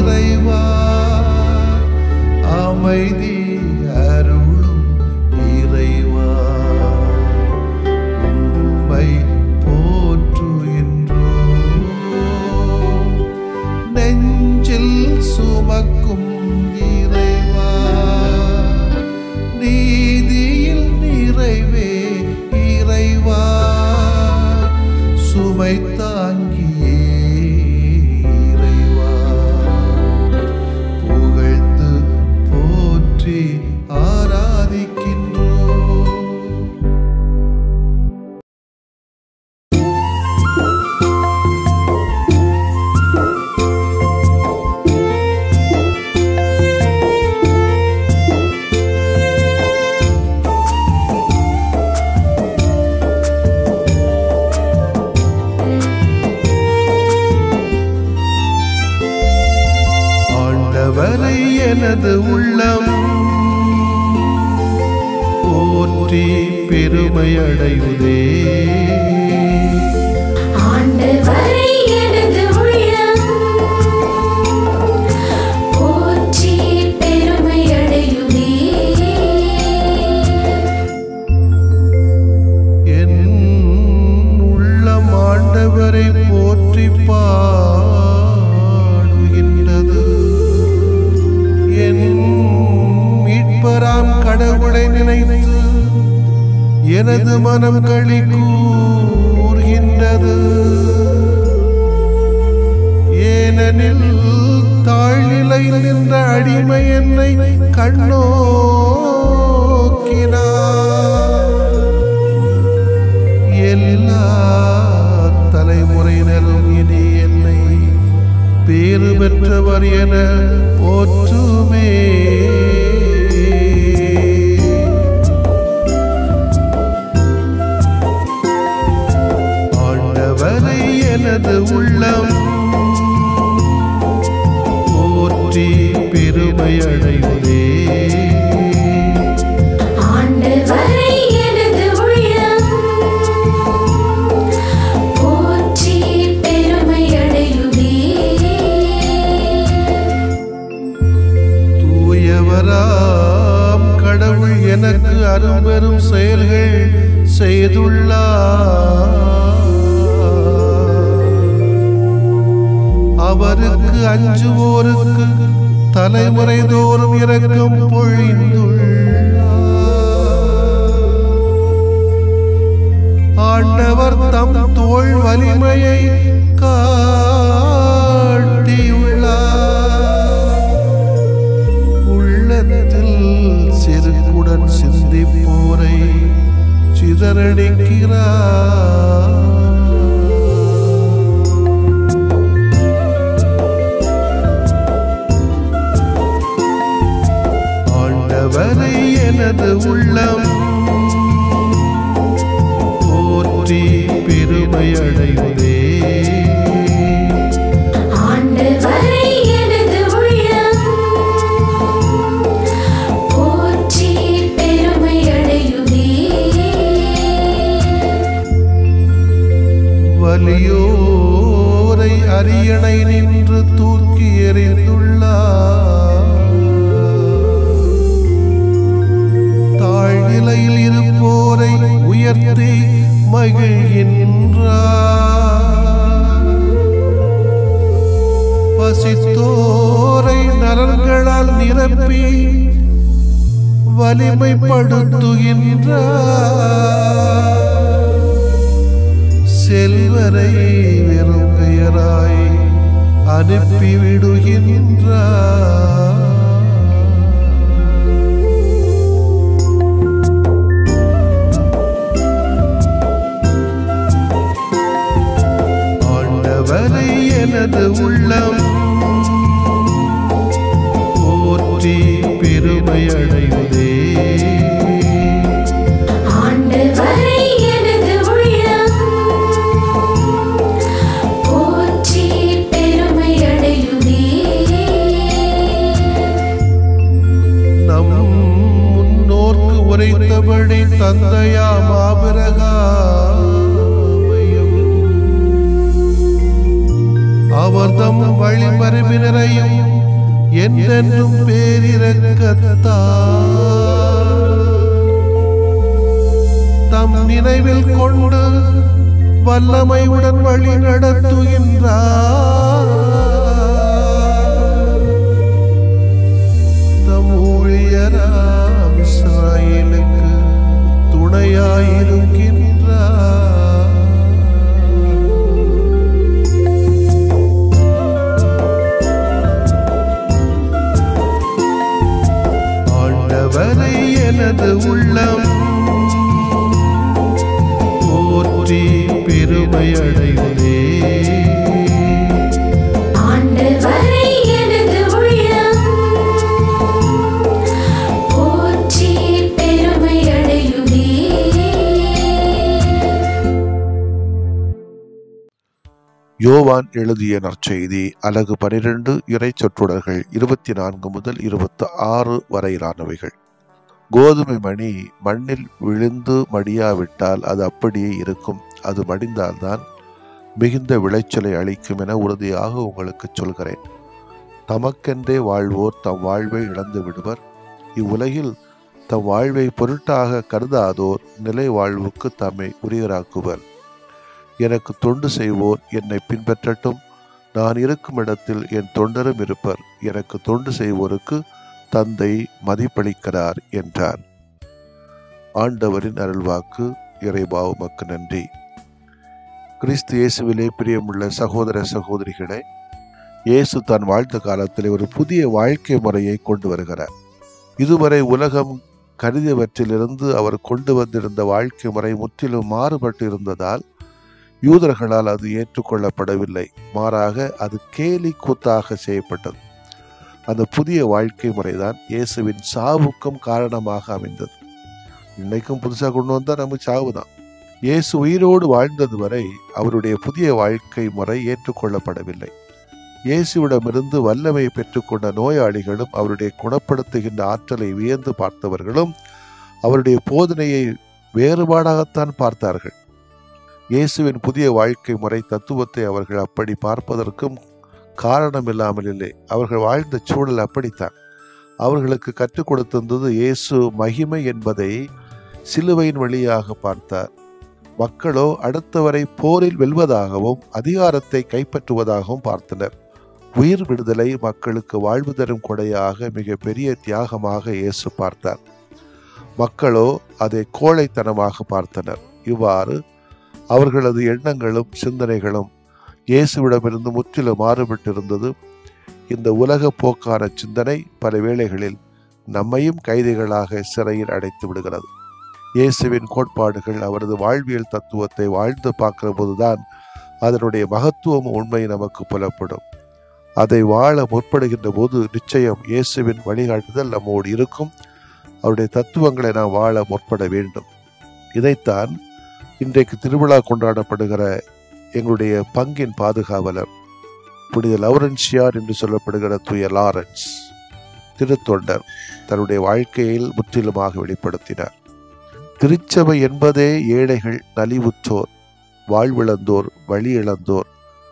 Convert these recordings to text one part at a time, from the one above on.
இறைவா அமைதி அருளும் இறைவா உம்மை போற்றுகின்றோம் நெஞ்சில் சுமக்கும் இறைவா நீதியில் நிறைவே இறைவா சுமை தாங்கியே இறைவா புகழ்ந்து போற்றி ஆராதிக்கின்றோம் ஆண்டவரை எனது உள்ளம் போற்றி பெருமை அடையுதே ஆண்டவரை எனது உள்ளம் போற்றி பெருமை அடையுதே என் உள்ளம் ஆண்டவரை போற்றி பாடுகின்றது என் மீட்பராம் கடவுளை நினைத்து எனது மனம் களி கூறுகின்றது ஏனெனில் தாழ்நிலையில் நின்ற அடிமை என்னை கண்ணோக்கினார் எல்லா தலைமுறையினரும் இனி என்னை பேறு பெற்றவர் என போற்றுமே ஆண்டவரை எனது உள்ளம் போற்றி பெருமை அடைந்தே ஆண்டவரை எனது உள்ளம் போற்றி பெருமை அடையுதே தூயவராம் கடவுள் எனக்கு அரும்பெரும் செயல்கள் செய்துள்ளார் அவருக்கு அஞ்சுவோருக்கு தலைமுறை தோறும் இரக்கம் பொழிந்துள்ளார் ஆண்டவர் தம் தோள் வலிமையை காட்டியுள்ளார் உள்ளத்தில் செருக்குடன் சிந்திப்போரை சிதறடிக்கிறார் ஆண்டவரை எனது உள்ளம் போற்றி பெருமை அடைந்தே ஆண்டவரை எனது உள்ளம் போற்றி பெருமை அடையுதே வலியோரை அரியணை நின்று தூக்கி எறிந்துள்ளார் தாழ்நிலையில் இருப்போரை உயர்த்தி மகிழ்கின்றார் பசித்தோரை நலன்களால் நிரப்பி வலிமைப்படுத்துகின்றார் செல்வரை வெறும் பெயராய் அனுப்பிவிடுகின்றார் ஆண்டவரை எனது உள்ளம் போற்றி பெருமை அடைந்தே ஆண்டவரை எனது உள்ளம் போற்றி பெருமை அடையுதே நம் முன்னோர்க்கு உரைத்தபடி தந்தையா மாபிரகாமையும் அவர்தம் வழிமரபினரையும் என்றென்றும் பேரிரக்கத்தா தம் நினைவில் கொண்டு வல்லமையுடன் வழி நடத்துகின்றார் தம் ஊழியராம் இஸ்ராயேலுக்கு துணையாயிருக்கின்றார் ஆண்டவரை எனது உள்ளம் போற்றி பெருமை அடைவதே ஆண்டவரை எனது உள்ளம் போற்றி பெருமை அடையுதே யோவான் எழுதிய நற்செய்தி அலகு பனிரெண்டு இறை சொற்றொடர்கள் இருபத்தி நான்கு முதல் இருபத்தி ஆறு வரையிலானவைகள் கோதுமை மணி மண்ணில் விழுந்து மடியாவிட்டால் அது அப்படியே இருக்கும் அது மடிந்தால்தான் மிகுந்த விளைச்சலை அளிக்கும் என உறுதியாக உங்களுக்கு சொல்கிறேன் தமக்கென்றே வாழ்வோர் தம் வாழ்வை இழந்து விடுவர் இவ்வுலகில் தம் வாழ்வை பொருட்டாக கருதாதோர் நிலை வாழ்வுக்கு தம்மை உரியராக்குவர் எனக்கு தொண்டு செய்வோர் என்னை பின்பற்றட்டும் நான் இருக்கும் இடத்தில் என் தொண்டரும் இருப்பர் எனக்கு தொண்டு செய்வோருக்கு தந்தை மதிப்பளிக்கிறார் என்றார் ஆண்டவரின் அருள்வாக்கு இறைபாவுமக்கு நன்றி கிறிஸ்து இயேசுவிலே பிரியமுள்ள சகோதர சகோதரிகளே இயேசு தான் வாழ்ந்த காலத்தில் ஒரு புதிய வாழ்க்கை முறையை கொண்டு வருகிறார் இதுவரை உலகம் கருதியவற்றிலிருந்து அவர் கொண்டு வந்திருந்த வாழ்க்கை முறை முற்றிலும் மாறுபட்டு இருந்ததால் யூதர்களால் அது ஏற்றுக்கொள்ளப்படவில்லை மாறாக அது கேலி கூத்தாக செய்யப்பட்டது அந்த புதிய வாழ்க்கை முறைதான் இயேசுவின் சாவுக்கும் காரணமாக அமைந்தது இன்னைக்கும் புதுசாக கொண்டு வந்தால் நம்ம சாவு தான் இயேசு உயிரோடு வாழ்ந்தது வரை அவருடைய புதிய வாழ்க்கை முறை ஏற்றுக்கொள்ளப்படவில்லை இயேசுவிடமிருந்து வல்லமை பெற்றுக்கொண்ட நோயாளிகளும் அவருடைய குணப்படுத்துகின்ற ஆற்றலை வியந்து பார்த்தவர்களும் அவருடைய போதனையை வேறுபாடாகத்தான் பார்த்தார்கள் இயேசுவின் புதிய வாழ்க்கை முறை தத்துவத்தை அவர்கள் அப்படி பார்ப்பதற்கும் காரணம் இல்லாமல் இல்லை அவர்கள் வாழ்ந்த சூழல் அப்படித்தான் அவர்களுக்கு கற்றுக் கொடுத்திருந்தது இயேசு மகிமை என்பதை சிலுவையின் வழியாக பார்த்தார் மக்களோ அடுத்தவரை போரில் வெல்வதாகவும் அதிகாரத்தை கைப்பற்றுவதாகவும் பார்த்தனர் உயிர் விடுதலை மக்களுக்கு வாழ்வு தரும் கொடையாக மிக பெரிய தியாகமாக இயேசு பார்த்தார் மக்களோ அதை கோழைத்தனமாக பார்த்தனர் இவ்வாறு அவர்களது எண்ணங்களும் சிந்தனைகளும் இயேசுவிடமிருந்து முற்றிலும் மாறுபட்டிருந்தது இந்த உலக போக்கான சிந்தனை பல வேளைகளில் நம்மையும் கைதிகளாக சிறையில் அடைத்து விடுகிறது இயேசுவின் கோட்பாடுகள் அவரது வாழ்வியல் தத்துவத்தை வாழ்ந்து பார்க்கிற போதுதான் அதனுடைய மகத்துவம் உண்மை நமக்கு புலப்படும் அதை வாழ முற்படுகின்ற போது நிச்சயம் இயேசுவின் வழிகாட்டுதல் நம்மோடு இருக்கும் அவருடைய தத்துவங்களை நாம் வாழ முற்பட வேண்டும் இதைத்தான் இன்றைக்கு திருவிழா கொண்டாடப்படுகிற எங்களுடைய பங்கின் பாதுகாவலர் புனித லவுரன்சியார் என்று சொல்லப்படுகிற தூய லாரன்ஸ் திருத்தொண்டர் தன்னுடைய வாழ்க்கையில் முற்றிலுமாக வெளிப்படுத்தினார் திருச்சபை என்பதே ஏழைகள் நலிவுற்றோர் வாழ்விழந்தோர் வழி இழந்தோர்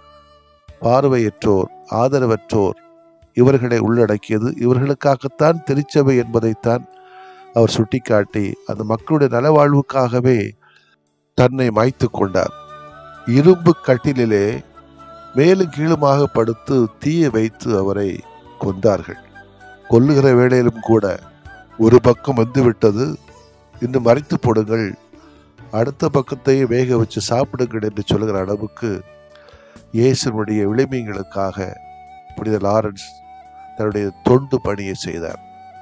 பார்வையற்றோர் ஆதரவற்றோர் இவர்களை உள்ளடக்கியது இவர்களுக்காகத்தான் திருச்சபை என்பதைத்தான் அவர் சுட்டிக்காட்டி அந்த மக்களுடைய நலவாழ்வுக்காகவே தன்னை மாய்த்து கொண்டார் இரும்பு கட்டிலிலே மேலும் கீழுமாக படுத்து தீய வைத்து அவரை கொண்டார்கள் கொல்லுகிற வேளையிலும் கூட ஒரு பக்கம் வந்துவிட்டது இன்னும் மறைத்து போடுங்கள் அடுத்த பக்கத்தையும் வேக வச்சு சாப்பிடுங்கள் என்று சொல்லுகிற அளவுக்கு இயேசுனுடைய விளிமைகளுக்காக புனித லாரன்ஸ் தன்னுடைய தொண்டு பணியை செய்தார்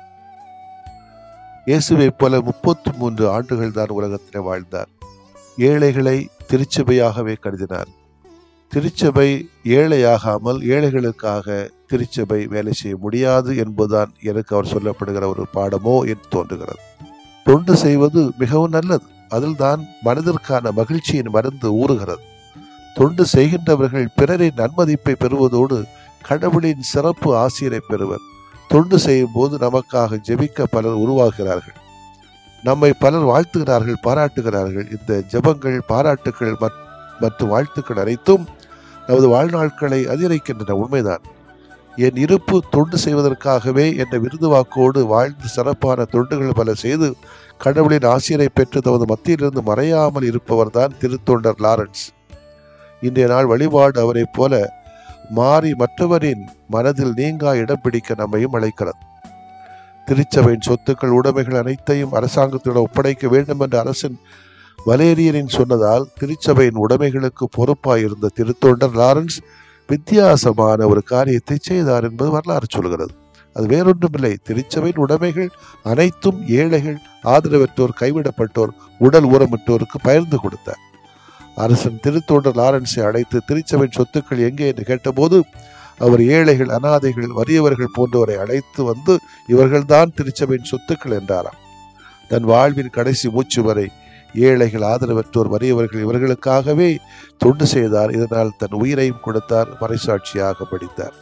இயேசுவைப் போல முப்பத்தி மூன்று ஆண்டுகள் தான் உலகத்திலே வாழ்ந்தார் ஏழைகளை திருச்சபையாகவே கருதினார் திருச்சபை ஏழையாகாமல் ஏழைகளுக்காக திருச்சபை வேலை செய்ய முடியாது என்பதுதான் எனக்கு அவர் சொல்லப்படுகிற ஒரு பாடமோ என்று தோன்றுகிறது தொண்டு செய்வது மிகவும் நல்லது அதில் தான் மனதிற்கான மகிழ்ச்சியின் மருந்து ஊறுகிறது தொண்டு செய்கின்றவர்கள் பிறரின் நன்மதிப்பை பெறுவதோடு கடவுளின் சிறப்பு ஆசிரியரை பெறுவர் தொண்டு செய்யும் போது நமக்காக ஜெபிக்க பலர் உருவாகிறார்கள் நம்மை பலர் வாழ்த்துகிறார்கள் பாராட்டுகிறார்கள் இந்த ஜெபங்கள் பாராட்டுகள் மற்- மற்றும் வாழ்த்துக்கள் அனைத்தும் நமது வாழ்நாட்களை அதிகரிக்கின்றன உண்மைதான் என் இருப்பு தொண்டு செய்வதற்காகவே என்ற விருதுவாக்கோடு வாழ்ந்து சிறப்பான தொண்டுகள் பல செய்து கடவுளின் ஆசிரியரை பெற்று தமது மத்தியிலிருந்து மறையாமல் இருப்பவர்தான் திருத்தொண்டர் லாரன்ஸ் இன்றைய நாள் வழிபாடு அவரைப் போல மாறி மற்றவரின் மனதில் நீங்கா இடம் பிடிக்க நம்மையும் அழைக்கிறது திருச்சபையின் சொத்துக்கள் உடைமைகள் அனைத்தையும் அரசாங்கத்திடம் ஒப்படைக்க வேண்டும் என்ற அரசின் வலேரியனின் சொன்னதால் திருச்சபையின் உடைமைகளுக்கு பொறுப்பாயிருந்த திருத்தொண்டர் லாரன்ஸ் வித்தியாசமான ஒரு காரியத்தை செய்தார் என்பது வரலாறு சொல்கிறது அது வேறொன்றுமில்லை திருச்சபையின் உடைமைகள் அனைத்தும் ஏழைகள் ஆதரவற்றோர் கைவிடப்பட்டோர் உடல் ஊரமிட்டோருக்கு பகிர்ந்து கொடுத்தார் அரசன் திருத்தொண்டர் லாரன்ஸை அழைத்து திருச்சபையின் சொத்துக்கள் எங்கே என்று கேட்டபோது அவர் ஏழைகள் அனாதைகள் வறியவர்கள் போன்றவரை அழைத்து வந்து இவர்கள்தான் திருச்சபையின் சொத்துக்கள் என்றாராம் தன் வாழ்வின் கடைசி மூச்சு வரை ஏழைகள் ஆதரவற்றோர் வறியவர்கள் இவர்களுக்காகவே தொண்டு செய்தார் இதனால் தன் உயிரையும் கொடுத்தார் மறைசாட்சியாக படித்தார்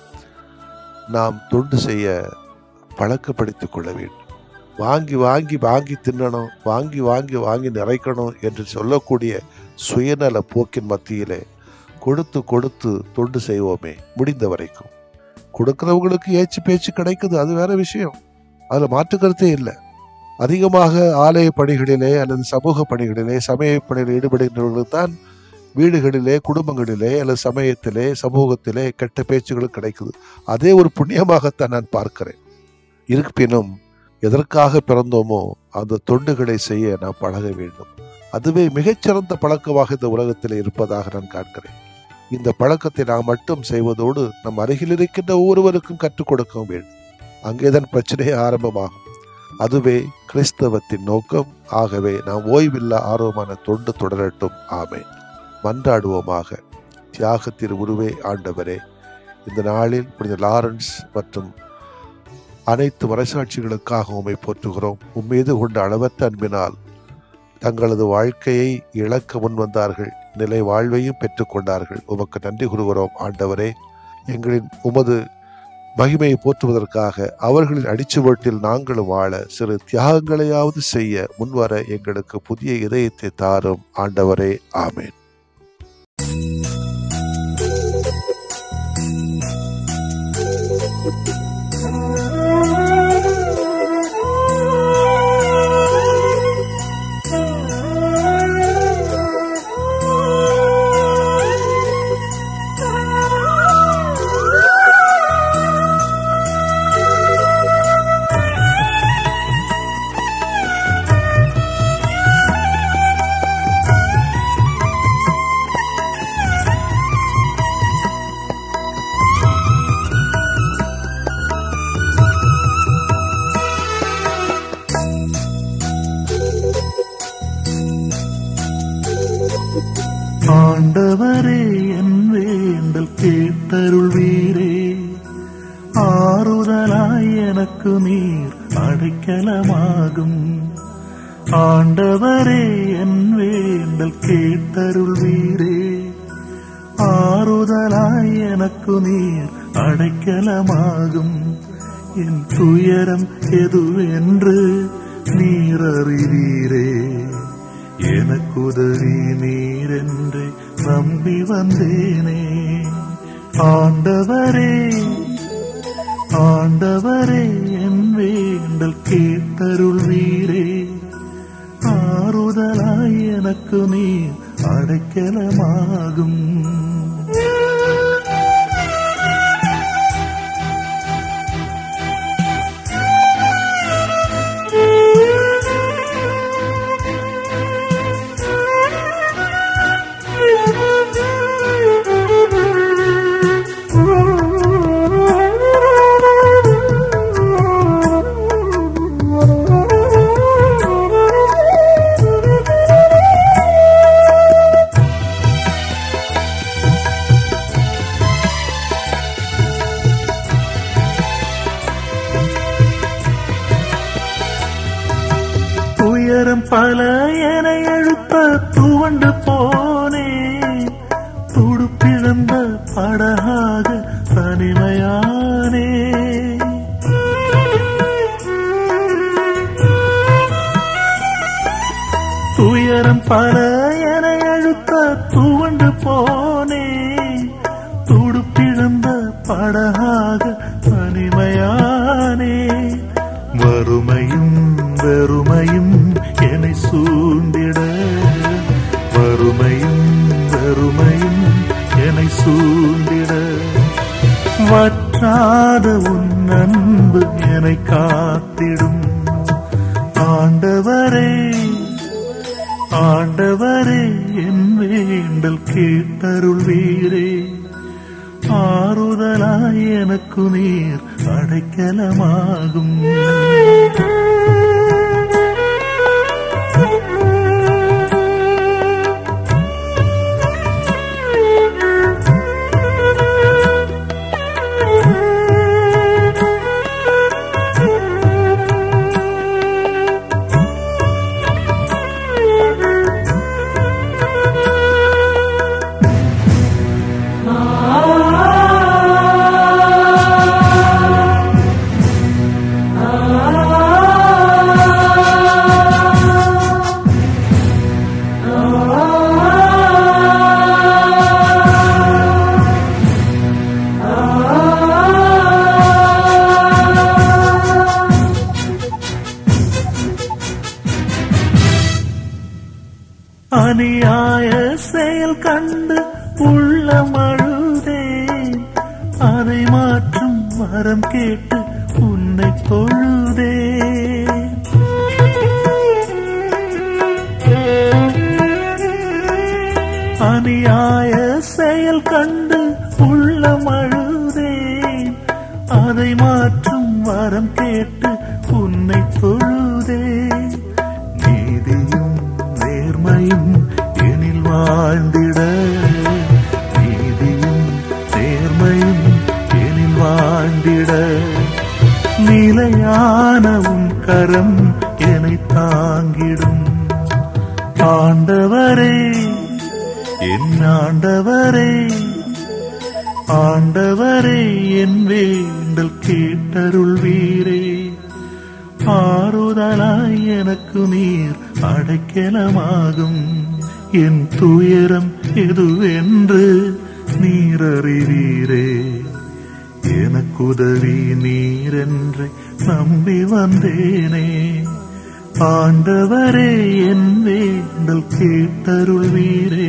நாம் தொண்டு செய்ய பழக்கப்படுத்திக் கொள்ள வேண்டும் வாங்கி வாங்கி வாங்கி தின்னணும் வாங்கி வாங்கி வாங்கி நிறைக்கணும் என்று சொல்லக்கூடிய சுயநல போக்கின் மத்தியிலே கொடுத்து கொடுத்து தொண்டு செய்வோமே முடிந்த வரைக்கும் கொடுக்கிறவங்களுக்கு ஏச்சு பேச்சு கிடைக்குது அது வேற விஷயம் அதுல மாற்று கருத்தே இல்லை அதிகமாக ஆலய பணிகளிலே அல்லது சமூக பணிகளிலே சமய பணிகளில் ஈடுபடுகிறவர்களுக்கு தான் வீடுகளிலே குடும்பங்களிலே அல்லது சமயத்திலே சமூகத்திலே கெட்ட பேச்சுகள் கிடைக்குது அதே ஒரு புண்ணியமாகத்தான் நான் பார்க்கிறேன் இருப்பினும் எதற்காக பிறந்தோமோ அந்த தொண்டுகளை செய்ய நாம் பழக வேண்டும் அதுவே மிகச்சிறந்த பழக்கமாக இந்த உலகத்தில் இருப்பதாக நான் காண்கிறேன் இந்த பழக்கத்தை நாம் மட்டும் செய்வதோடு நம் அருகில் இருக்கின்ற ஒவ்வொருவருக்கும் கற்றுக் கொடுக்க வேண்டும் அங்கேதான் பிரச்சனையே ஆரம்பமாகும் அதுவே கிறிஸ்தவத்தின் நோக்கம் ஆகவே நாம் ஓய்வில்லா ஆர்வமான தொண்டு தொடரட்டும் ஆமேன் மன்றாடுவோமாக தியாகத்தின் உருவே ஆண்டவரே இந்த நாளில் புனித லாரன்ஸ் மற்றும் அனைத்து மறைசாட்சிகளுக்காக உம்மை போற்றுகிறோம் உம்மீது கொண்ட அளவற்ற அன்பினால் தங்களது வாழ்க்கையை இழக்க முன் வந்தார்கள் நிலை வாழ்வையும் பெற்றுக்கொண்டார்கள் உமக்கு நன்றி கூறுகிறோம் ஆண்டவரே எங்களின் உமது மகிமையை போற்றுவதற்காக அவர்களின் அடிச்சுவட்டில் நாங்களும் வாழ சிறு தியாகங்களையாவது செய்ய முன்வர எங்களுக்கு புதிய இதயத்தை தாரும் ஆண்டவரே ஆமேன் ஆண்டவரே என் வேண்டல் கேட்டருள்வீரே ஆறுதலாய் எனக்கு நீர் அடைக்கலமாகும் ஆண்டவரே என் வேண்டல் கேட்டருள்வீரே ஆறுதலாய் எனக்கு நீர் அடைக்கலமாகும் என் துயரம் எதுவென்று நீர் அறிவீரே எனக்குதவி நீரென்று நம்பி வந்தேனே ஆண்டவரே ஆண்டவரே என் வேண்டல் கேட்டருள்வீரே ஆறுதலாய் எனக்கு நீ அடைக்கலமாகும் துயரம் பல என எழுப்ப துவண்டு போனே துடுப்பிழந்த படகாக தனிமையானே துயரம் பல என எழுப்ப துவண்டு போனே அடிமையானே வறுமையும் வெறுமையும் என்னை சூழ்ந்திட வறுமையும் வெறுமையும் என்னை சூழ்ந்திட வற்றாத உன் அன்பு என்னை காத்திடும் ஆண்டவரே ஆண்டவரே என் வேண்டல் கேட்டருள்வீரே ஆறுதலாய் எனக்கு நீர் அடைக்கலமாகும் அநியாய செயல் கண்டு உள்ளம் அழுதேன் அதை மாற்றும் வரம் கேட்டு உன்னை தொழுதேன் அநியாய செயல் கண்டு உள்ளம் அழுதேன் அதை மாற்றும் வரம் கேட்டு உன்னை தொழுதேன் நீதியும் நேர்மையும் எனில் வாழ்ந்திட நீதியும் நேர்மையும் எனில் வாழ்ந்திட நிலையான உன் கரம் என்னை தாங்கிடும் ஆண்டவரே என் ஆண்டவரே ஆண்டவரே என் வேண்டல் கேட்டருள்வீரே ஆறுதலாய் எனக்கு நீர் அடைக்கலமாகும் என் துயரம் எதுவென்று நீர் அறிவீரே எனக்குதவி நீரென்று நம்பி வந்தேனே ஆண்டவரே என் வேண்டல் கேட்டருள்வீரே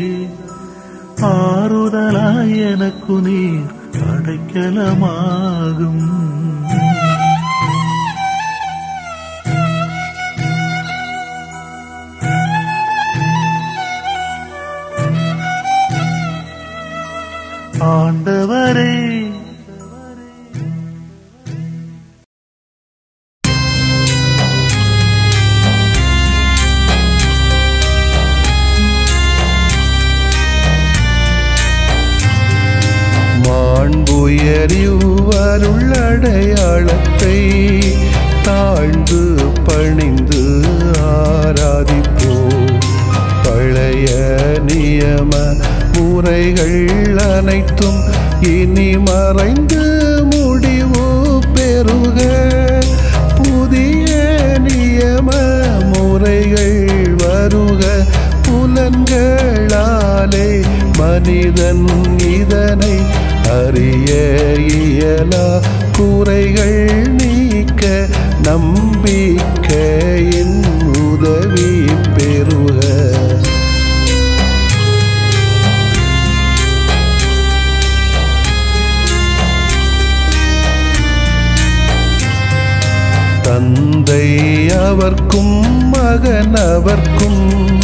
ஆறுதலாய் எனக்கு நீர் அடைக்கலமாகும் ஆண்டவரே மாண்புயரிவருள்ளடையாளத்தை தாழ்ந்து பணிந்து ஆராதிப்போ பழைய நியம முறைகள் அனைத்தும் இனி மறைந்து முடிவு பெறுக புதிய நியம முறைகள் வருக புலன்களாலே மனிதன் இதனை அறிய இயலா குறைகள் நீக்க நம்பிக்கையின் உதவி பெறுக தந்தை அவர்க்கும் மகன் அவர்க்கும்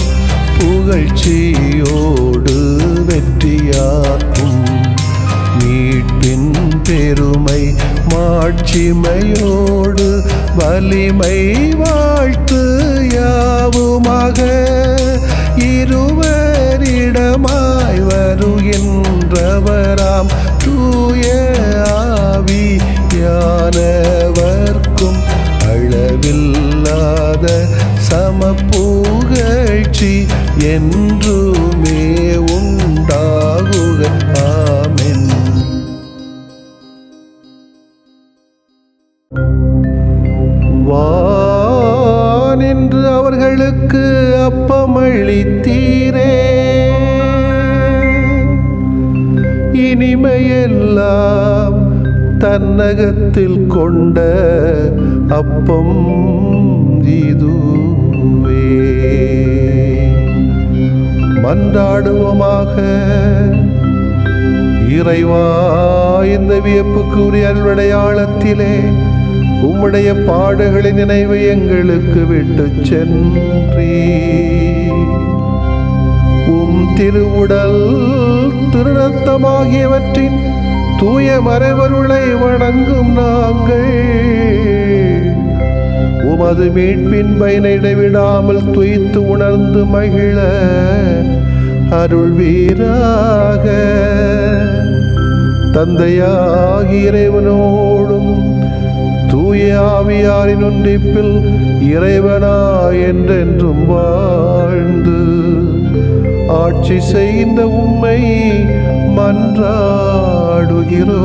புகழ்ச்சியோடு வெற்றியாக்கும் மீட்பின் பெருமை மாட்சிமையோடு வலிமை வாழ்த்து யாவுமாக இருவரிடமாய் வருகின்றவராம் தூய ஆவி யானவர்க்கும் அளவில்லாத சமப்புகழ்ச்சி என்றுமே உண்டாகுக ஆமென் வானின்று அவர்களுக்கு அப்பமளித்தீரே இனிமையெல்லாம் தன்னகத்தில் கொண்ட அப்பம் இதுவே மன்றாடுவோமாக இறைவா இந்த வியப்புக்குரிய அல்வடையாளத்திலே உம்முடைய பாடுகளின் நினைவு எங்களுக்கு விட்டு சென்றீ உம் திருவுடல் திருநத்தமாகியவற்றின் தூய மறைவருளை வணங்கும் நாங்கள் உமது மீட்பின் பயனை இடைவிடாமல் துய்த்து உணர்ந்து மகிழ அருள் வீராக தந்தையாகி இறைவனோடும் தூய ஆவியாரின் ஒன்றிப்பில் இறைவனா என்றென்றும் வாழ்ந்து ஆட்சி செய்கின்ற உம்மை மன்றாடுகிறோ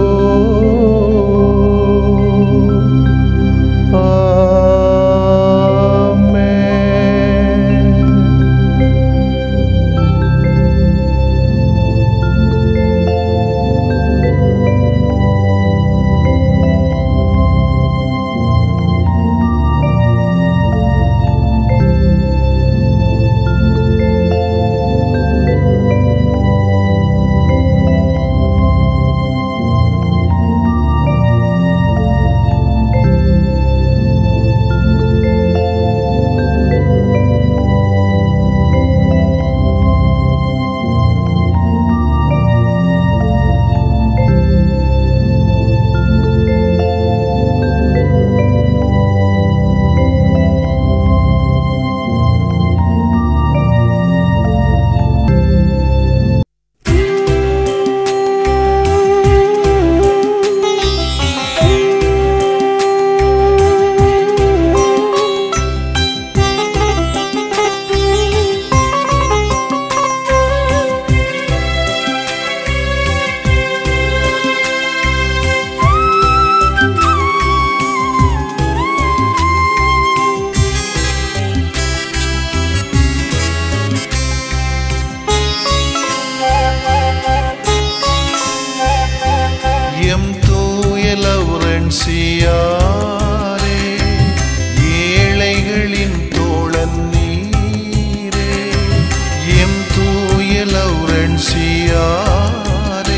எம் தூய லவுரன்சியாரே ஏழைகளின் தோழன் நீரே எம் தூய லவுரன்சியாரே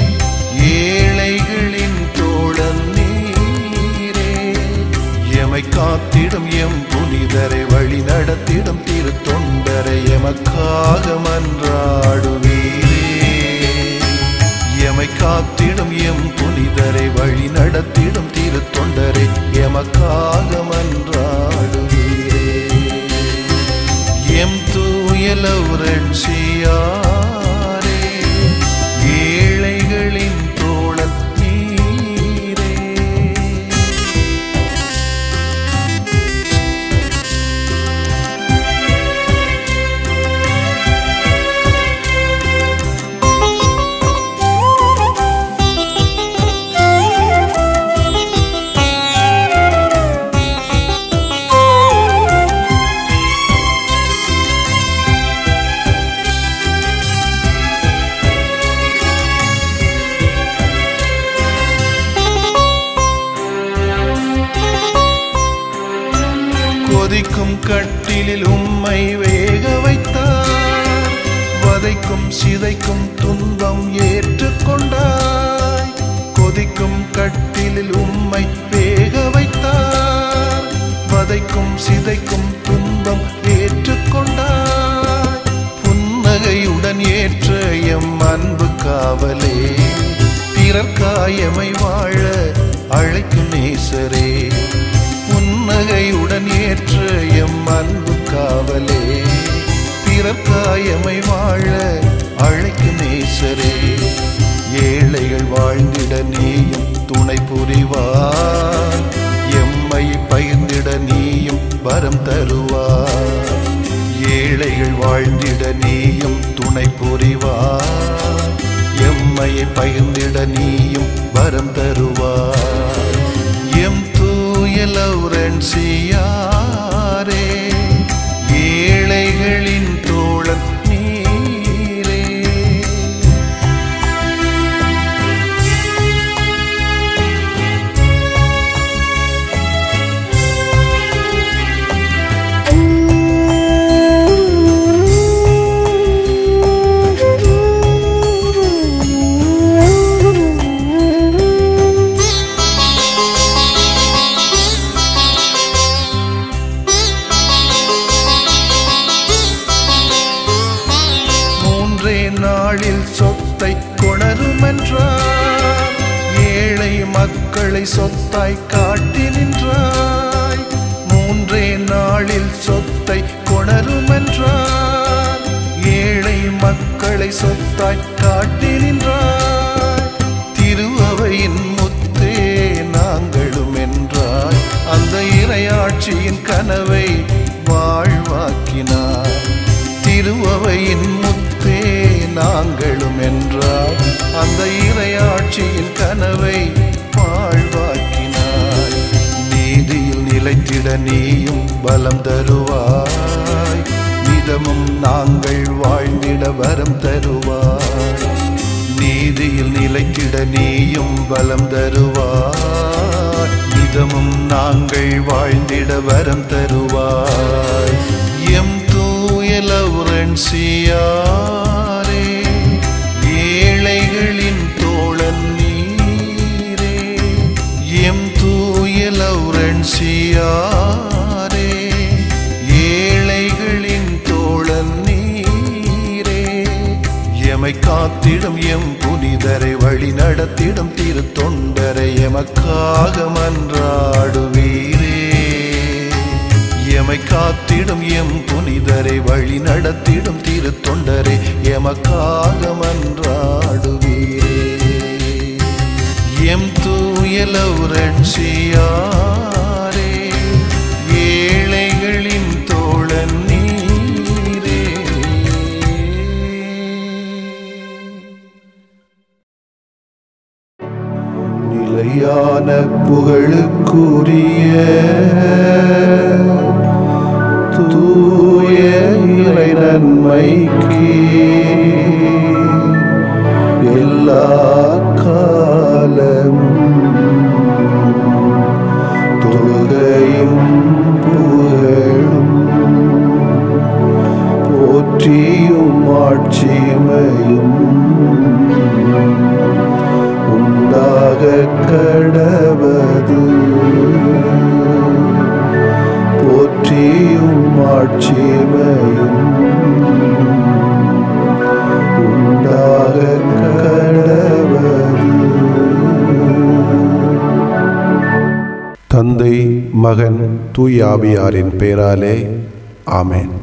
ஏழைகளின் தோழன் நீரே எமை காத்திடும் எம் புனிதரை வழி நடத்திடும் திரு தொண்டரை எமக்காக மன்றாடுவீரே எமை காத்திடும் எம் புனிதரை வழி நடத்திடும் திரு தொண்டரை எமக்காக மன்றாடுவீரே எம் தூய லவுரன்சியாரே ஏழைகளின் தோழன் நீரே கொதிக்கும் கட்டிலில் உம்மை வேக வைத்தார் வதைக்கும் சிதைக்கும் துன்பம் ஏற்றுக்கொண்டாய் கொதிக்கும் கட்டிலில் உம்மை வேக வைத்தார் வதைக்கும் சிதைக்கும் துன்பம் ஏற்றுக்கொண்டாய் புன்னகையுடன் ஏற்ற எம் அன்பு காவலே பிறர்க்காயமை வாழ அழைக்கும் நேசரே புன்னகையுடன் ஏற்ற எம் அன்பு காவலே பிறர்க்காயமை வாழ அழைக்கும் நேசரே ஏழைகள் வாழ்ந்திட நீயும் துணை புரிவார் எம்மை பகிர்ந்திட நீயும் வரம் தருவார் ஏழைகள் வாழ்ந்திட நீயும் துணை புரிவார் எம்மையை பகிர்ந்திட நீயும் வரம் தருவார் எம் தூய லவுரன்சியாரே ஏழைகளின் தோழன் நீரே மக்களை சொத்தாய் காட்டி நின்றாய் மூன்றே நாளில் சொத்தை கொணருமென்றார் ஏழை மக்களை சொத்தாய் காட்டி நின்றாய் திருவவையின் முத்தே நாங்களும் என்றாய் அந்த இறையாட்சியின் கனவை வாழ்வாக்கினார் திருவவையின் முத்தே நாங்களும் என்றார் அந்த இறையாட்சியின் கனவை வாழ்வாக்கினாய் நீதியில் நிலைத்திட நீயும் பலம் தருவாய் நிதமும் நாங்கள் வாழ்ந்திட வரம் தருவாய் நீதியில் நிலைத்திட நீயும் பலம் தருவாய் நிதமும் நாங்கள் வாழ்ந்திட வரம் தருவாய் எம் தூய லவுரன்சியாரே ஏழைகளின் தோழன் நீரே எம் தூய லவுரன்சியாரே ஏழைகளின் தோழன் நீரே எமை காத்திடும் எம் புனிதரை வழி நடத்திடும் திரு தொண்டரை எமக்காக மன்றாடுவீரே எமை காத்திடும் எம் புனிதரை வழி நடத்திடும் திரு தொண்டரை எமக்காக மன்றாடுவீரே எம் தூய லவுரட்சியாரே ஏழைகளின் தோழன் நீரே நிலையான புகழுக்குரிய தூய இறை நன்மைக்கு எல்லா காலம் தொழுகையும் புகழும் போற்றியும் ஆட்சிமையும் உண்டாக கடவது போற்றியும் ஆட்சிமையும் உண்டாக கடவது தந்தை மகன் தூயாவியாரின் பெயராலே ஆமென்